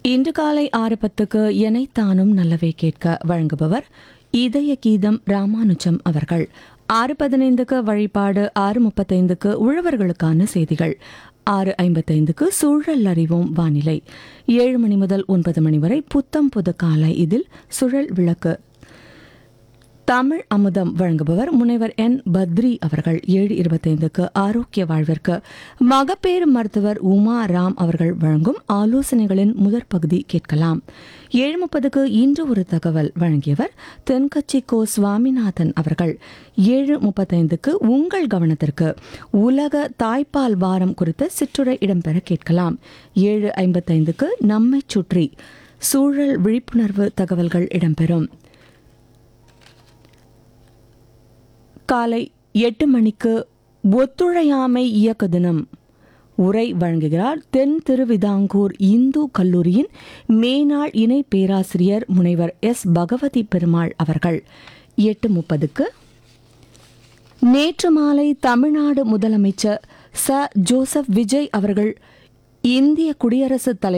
இன்று காலை ஆறு பத்துக்கு எனைத்தானும் நல்லவே கேட்க வழங்குபவர் இதய கீதம் ராமானுஜம் அவர்கள் ஆறு பதினைந்துக்கு வழிபாடு ஆறு முப்பத்தைந்துக்கு உழவர்களுக்கான செய்திகள் ஆறு ஐம்பத்தைந்துக்கு சூழல் அறிவோம் வானிலை ஏழு மணி முதல் ஒன்பது மணி வரை புத்தம் புது காலை இதில் சுழல் விளக்கு தமிழ் அமுதம் வழங்குபவர் முனைவர் என் பத்ரி அவர்கள் ஏழு இருபத்தைந்துக்கு ஆரோக்கிய வாழ்விற்கு மகப்பேறு மருத்துவர் உமா ராம் அவர்கள் வழங்கும் ஆலோசனைகளின் முதற் பகுதி கேட்கலாம் ஏழு முப்பதுக்கு இன்று ஒரு தகவல் வழங்கியவர் தென்கட்சி கோ சுவாமிநாதன் அவர்கள் ஏழு முப்பத்தைந்துக்கு உங்கள் கவனத்திற்கு உலக தாய்ப்பால் வாரம் குறித்த சிற்றுரை இடம்பெற கேட்கலாம் ஏழு ஐம்பத்தைந்துக்கு நம்மைச் சுற்றி சூழல் விழிப்புணர்வு தகவல்கள் இடம்பெறும் காலை எட்டு மணிக்கு ஒத்துழையாமை இயக்க தினம் உரை வழங்குகிறார் தென் திருவிதாங்கூர் இந்து கல்லூரியின் மேனாள் இணை பேராசிரியர் முனைவர் எஸ் பகவதி பெருமாள் அவர்கள் எட்டு முப்பதுக்கு நேற்று மாலை தமிழ்நாடு முதலமைச்சர் ச ஜோசப் விஜய் அவர்கள் இந்திய குடியரசுத் தலைவர்